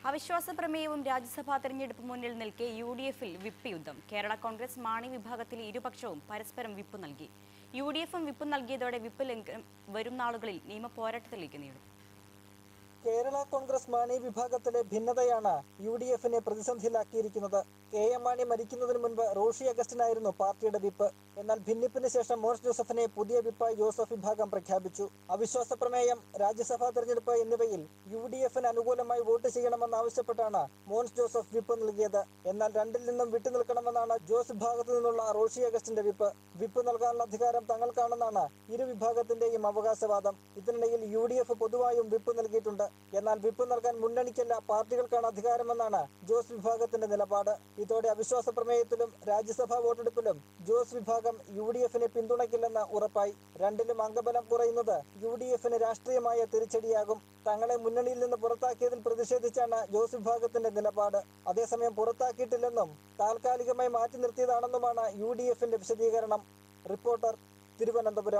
അവിശ്വാസ പ്രമേയവും രാജ്യസഭാ തെരഞ്ഞെടുപ്പ് മുന്നിൽ നിൽക്കെ യു ഡി എഫിൽ വിപ്പ് യുദ്ധം കേരള കോൺഗ്രസ് മാണി വിഭാഗത്തിലെ ഇരുപക്ഷവും പരസ്പരം വിപ്പ് നൽകി യു ഡി എഫും വിപ്പ് നൽകിയതോടെ വിപ്പ് ലംഘനം വരും നാളുകളിൽ നിയമ പോരാട്ടത്തിലേക്ക് നീളും കേരള കോൺഗ്രസ് മാണി വിഭാഗത്തിലെ ഭിന്നതയാണ് യു ഡി എഫിനെ പ്രതിസന്ധിയിലാക്കിയിരിക്കുന്നത് കെ എം മാണി മരിക്കുന്നതിന് മുൻപ് റോഷി അഗസ്റ്റിനായിരുന്നു പാർട്ടിയുടെ വിപ്പ് എന്നാൽ ഭിന്നിപ്പിന് ശേഷം മോൻസ് ജോസഫിനെ പുതിയ വിപ്പായി ജോസഫ് വിഭാഗം പ്രഖ്യാപിച്ചു അവിശ്വാസ പ്രമേയം രാജ്യസഭാ തെരഞ്ഞെടുപ്പ് എന്നിവയിൽ യു ഡി എഫിന് അനുകൂലമായി വോട്ട് ചെയ്യണമെന്നാവശ്യപ്പെട്ടാണ് മോൻസ് ജോസഫ് വിപ്പ് നൽകിയത് എന്നാൽ രണ്ടിൽ നിന്നും വിട്ടുനിൽക്കണമെന്നാണ് ജോസ് വിഭാഗത്തു നിന്നുള്ള റോഷി അഗസ്റ്റിന്റെ വിപ്പ് വിപ്പ് നൽകാനുള്ള അധികാരം തങ്ങൾക്കാണെന്നാണ് ഇരു വിഭാഗത്തിന്റെയും അവകാശവാദം ഇതിനിടയിൽ യു ഡി എഫ് പൊതുവായും വിപ്പ് നൽകിയിട്ടുണ്ട് എന്നാൽ വിപ്പ് നൽകാൻ മുന്നണിക്കല്ല പാർട്ടികൾക്കാണ് അധികാരമെന്നാണ് ജോസ് വിഭാഗത്തിന്റെ നിലപാട് ഇതോടെ അവിശ്വാസ പ്രമേയത്തിലും രാജ്യസഭാ വോട്ടെടുപ്പിലും ജോസ് വിഭാഗം യു ഡി എഫിനെ പിന്തുണയ്ക്കില്ലെന്ന് ഉറപ്പായി രണ്ടിലും അംഗബലം കുറയുന്നത് യു ഡി എഫിന് രാഷ്ട്രീയമായ തിരിച്ചടിയാകും തങ്ങളെ മുന്നണിയിൽ നിന്ന് പുറത്താക്കിയതിൽ പ്രതിഷേധിച്ചാണ് ജോസ് വിഭാഗത്തിന്റെ നിലപാട് അതേസമയം പുറത്താക്കിയിട്ടില്ലെന്നും താൽക്കാലികമായി മാറ്റി നിർത്തിയതാണെന്നുമാണ് യു ഡി എഫിന്റെ വിശദീകരണം റിപ്പോർട്ടർ തിരുവനന്തപുരം